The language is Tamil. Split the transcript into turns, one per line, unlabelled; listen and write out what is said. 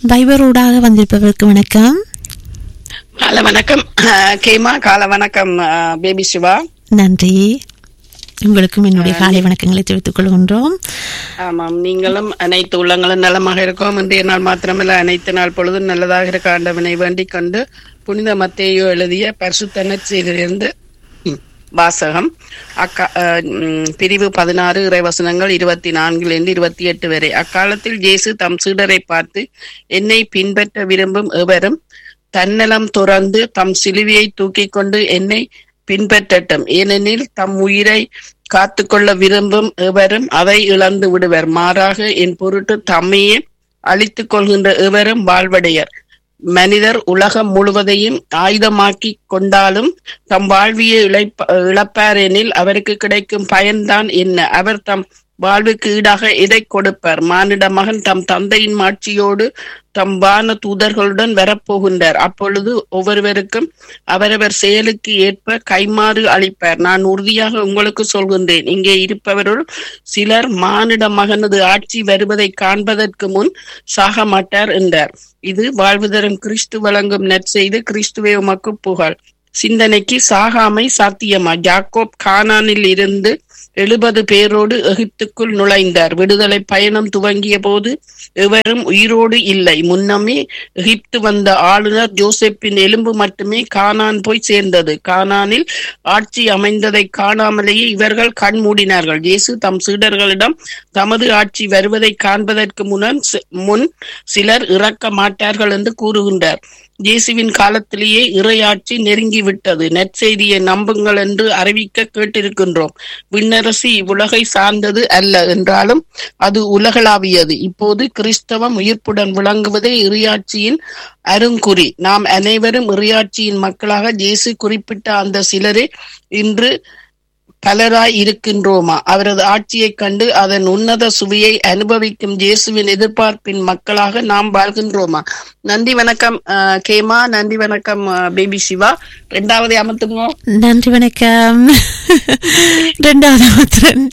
வைபரோடாக வந்திருப்பவருக்கு வணக்கம்
கால வணக்கம் அஹ், கேமா கால வணக்கம் அஹ், பேபி சிவா
நன்றி உங்களுக்கும் என்னுடைய காலை வணக்கங்களை தெரிவித்துக் கொள்கின்றோம்
ஆமாம் நீங்களும் அனைத்து உள்ளங்களும் நலமாக இருக்கோம் இன்றைய நாள் மாத்திரமல்ல அனைத்து நாள் பொழுதும் நல்லதாக இருக்க ஆண்டவனை வேண்டிக் கொண்டு புனித மத்தேயோ எழுதிய பரிசுத்த நற்செய்தியிலிருந்து ம், வாசகம் அக்கா அஹ், ம், பிரிவு பதினாறு இறைவசனங்கள் இருபத்தி நான்கிலிருந்து இருபத்தி எட்டு வரை அக்காலத்தில் இயேசு தம் சீடரை பார்த்து என்னை பின்பற்ற விரும்பும் எவரும் தன்னலம் துறந்து தம் சிலுவையை தூக்கிக் கொண்டு என்னை பின்பற்றட்டும் ஏனெனில் தம் உயிரை காத்துக்கொள்ள விரும்பும் எவரும் அதை இழந்து விடுவர் மாறாக என் பொருட்டு தம்மையே அழித்துக் கொள்கின்ற எவரும் வாழ்வடையர் மனிதர் உலகம் முழுவதையும் ஆயுதமாக்கி கொண்டாலும் தம் வாழ்வியை இழைப்ப இழப்பார் எனில் அவருக்கு கிடைக்கும் பயன்தான் என்ன அவர் தம் வாழ்வுக்கு ஈடாக எதை கொடுப்பார் மானிட மகன் தம் தந்தையின் மாட்சியோடு தம் வான தூதர்களுடன் வரப்போகின்றார் அப்பொழுது ஒவ்வொருவருக்கும் அவரவர் செயலுக்கு ஏற்ப கைமாறு அளிப்பார் நான் உறுதியாக உங்களுக்கு சொல்கின்றேன் இங்கே இருப்பவருள் சிலர் மானிட மகனது ஆட்சி வருவதை காண்பதற்கு முன் சாக மாட்டார் என்றார் இது வாழ்வு தரும் கிறிஸ்து வழங்கும் நற்செய்து கிறிஸ்துவே உமக்கு புகழ் சிந்தனைக்கு சாகாமை சாத்தியமா ஜாக்கோப் கானானில் இருந்து எழுபது பேரோடு எகிப்துக்குள் நுழைந்தார் விடுதலை பயணம் துவங்கிய போது எவரும் உயிரோடு இல்லை முன்னமே எகிப்து வந்த ஆளுநர் ஜோசப்பின் எலும்பு மட்டுமே கானான் போய் சேர்ந்தது கானானில் ஆட்சி அமைந்ததை காணாமலேயே இவர்கள் கண் மூடினார்கள் இயேசு தம் சீடர்களிடம் தமது ஆட்சி வருவதை காண்பதற்கு முன்னர் சி- முன் சிலர் இறக்க மாட்டார்கள் என்று கூறுகின்றார் இயேசுவின் காலத்திலேயே இறையாட்சி நெருங்கிவிட்டது நற்செய்தியை நம்புங்கள் என்று அறிவிக்க கேட்டிருக்கின்றோம் விண்ணரசு இவ்வுலகை சார்ந்தது அல்ல என்றாலும் அது உலகளாவியது இப்போது கிறிஸ்தவம் உயிர்ப்புடன் விளங்குவதே இறையாட்சியின் அருங்குறி நாம் அனைவரும் இறையாட்சியின் மக்களாக இயேசு குறிப்பிட்ட அந்த சிலரே இன்று பலராய் இருக்கின்றோமா அவரது ஆட்சியைக் கண்டு அதன் உன்னத சுவையை அனுபவிக்கும் இயேசுவின் எதிர்பார்ப்பின் மக்களாக நாம் வாழ்கின்றோமா நன்றி வணக்கம் அஹ், கேமா நன்றி வணக்கம் அஹ், பேபி சிவா ரெண்டாவது அமர்த்துங்க
நன்றி வணக்கம் ரெண்டாவது மாத்திரம்